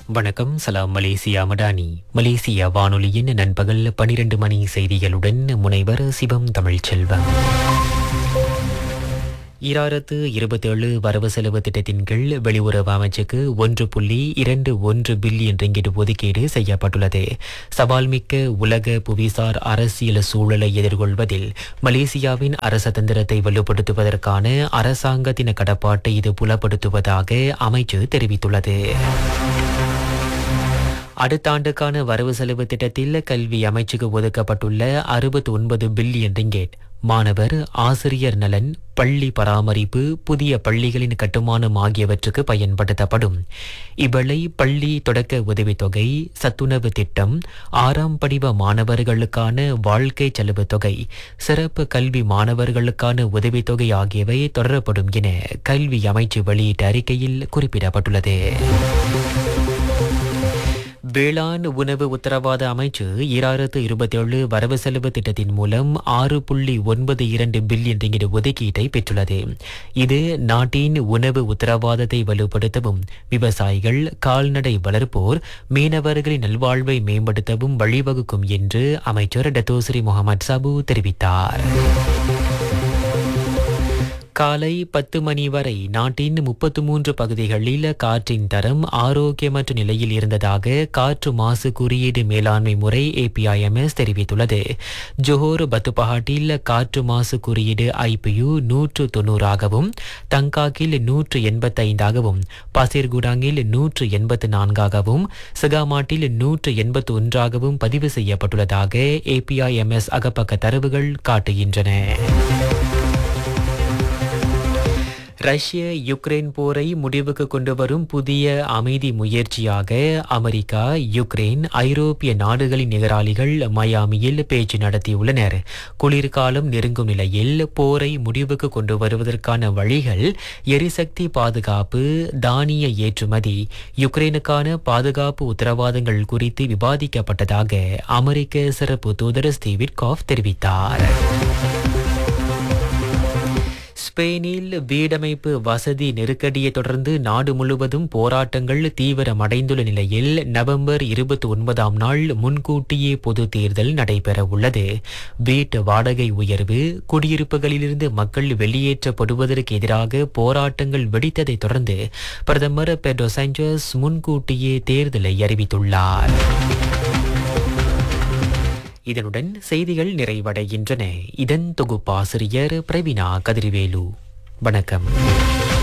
வணக்கம் சலாம் Malaysia Madani Malaysia வானொலியின் நண்பகல் பனிரெண்டு மணி செய்திகளுடன் முனைவர் சிவம் தமிழ்ச்செல்வம் ஈராயிரத்து இருபத்தேழு வரவு செலவு திட்டத்தின் கீழ் வெளியுறவு அமைச்சுக்கு ஒன்று புள்ளி இரண்டு ஒன்று பில்லியன் ரிங்கிட் ஒதுக்கீடு செய்யப்பட்டுள்ளது சவால்மிக்க உலக புவிசார் அரசியல் சூழலை எதிர்கொள்வதில் மலேசியாவின் அரசதந்திரத்தை வலுப்படுத்துவதற்கான அரசாங்கத்தின் கடப்பாட்டை இது புலப்படுத்துவதாக அமைச்சு தெரிவித்துள்ளது அடுத்த ஆண்டுக்கான வரவு செலவு திட்டத்தில் கல்வி அமைச்சுக்கு ஒதுக்கப்பட்டுள்ள அறுபத்தி ஒன்பது பில்லியன் ரிங்கேட் மாணவர் ஆசிரியர் நலன் பள்ளி பராமரிப்பு புதிய பள்ளிகளின் கட்டுமானம் ஆகியவற்றுக்கு பயன்படுத்தப்படும் இவ்வளை பள்ளி தொடக்க உதவித்தொகை சத்துணவு திட்டம் ஆறாம் படிவ மாணவர்களுக்கான வாழ்க்கை செலவு தொகை சிறப்பு கல்வி மாணவர்களுக்கான உதவித்தொகை ஆகியவை தொடரப்படும் என கல்வி அமைச்சு வெளியிட்ட அறிக்கையில் குறிப்பிடப்பட்டுள்ளது வேளாண் உணவு உத்தரவாத அமைச்சு ஈராயிரத்து இருபத்தேழு வரவு செலவு திட்டத்தின் மூலம் ஆறு புள்ளி ஒன்பது இரண்டு பில்லியன் ரிங்கிட் ஒதுக்கீட்டை பெற்றுள்ளது இது நாட்டின் உணவு உத்தரவாதத்தை வலுப்படுத்தவும் விவசாயிகள் கால்நடை வளர்ப்போர் மீனவர்களின் நல்வாழ்வை மேம்படுத்தவும் வழிவகுக்கும் என்று அமைச்சர் டத்தோஸ்ரீ முகமது சாபு தெரிவித்தார் காலை பத்து மணி வரை நாட்டின் முப்பத்து மூன்று பகுதிகளில் காற்றின் தரம் ஆரோக்கியமற்ற நிலையில் இருந்ததாக காற்று மாசு குறியீடு மேலாண்மை முறை ஏபிஐஎம்எஸ் தெரிவித்துள்ளது ஜோஹர் பத்துபஹாட்டில் காற்று மாசு குறியீடு ஐபியு நூற்று தொன்னூறாகவும் தங்காக்கில் நூற்று எண்பத்தைந்தாகவும் பசிர்குடாங்கில் நூற்று எண்பத்து நான்காகவும் சிகாமாட்டில் நூற்று எண்பத்து ஒன்றாகவும் பதிவு செய்யப்பட்டுள்ளதாக ஏபிஐஎம்எஸ் அகப்பக்க தரவுகள் காட்டுகின்றன ரஷ்ய யுக்ரைன் போரை முடிவுக்கு கொண்டு வரும் புதிய அமைதி முயற்சியாக அமெரிக்கா யுக்ரைன் ஐரோப்பிய நாடுகளின் எதிராளிகள் மயாமியில் பேச்சு நடத்தியுள்ளனர் குளிர்காலம் நெருங்கும் நிலையில் போரை முடிவுக்கு கொண்டு வருவதற்கான வழிகள் எரிசக்தி பாதுகாப்பு தானிய ஏற்றுமதி யுக்ரைனுக்கான பாதுகாப்பு உத்தரவாதங்கள் குறித்து விவாதிக்கப்பட்டதாக அமெரிக்க சிறப்பு தூதர் ஸ்டீவிட் தெரிவித்தார் ஸ்பெயினில் வீடமைப்பு வசதி நெருக்கடியை தொடர்ந்து நாடு முழுவதும் போராட்டங்கள் தீவிரமடைந்துள்ள நிலையில் நவம்பர் இருபத்தி ஒன்பதாம் நாள் முன்கூட்டியே பொது தேர்தல் நடைபெற உள்ளது வீட்டு வாடகை உயர்வு குடியிருப்புகளிலிருந்து மக்கள் வெளியேற்றப்படுவதற்கு எதிராக போராட்டங்கள் வெடித்ததை தொடர்ந்து பிரதமர் பெட்ரோ சாnchez முன்கூட்டியே தேர்தலை அறிவித்துள்ளார் இதனுடன் செய்திகள் நிறைவடைகின்றன இதன் தொகுப்பாசிரியர் பிரவீனா கதிர்வேலு வணக்கம்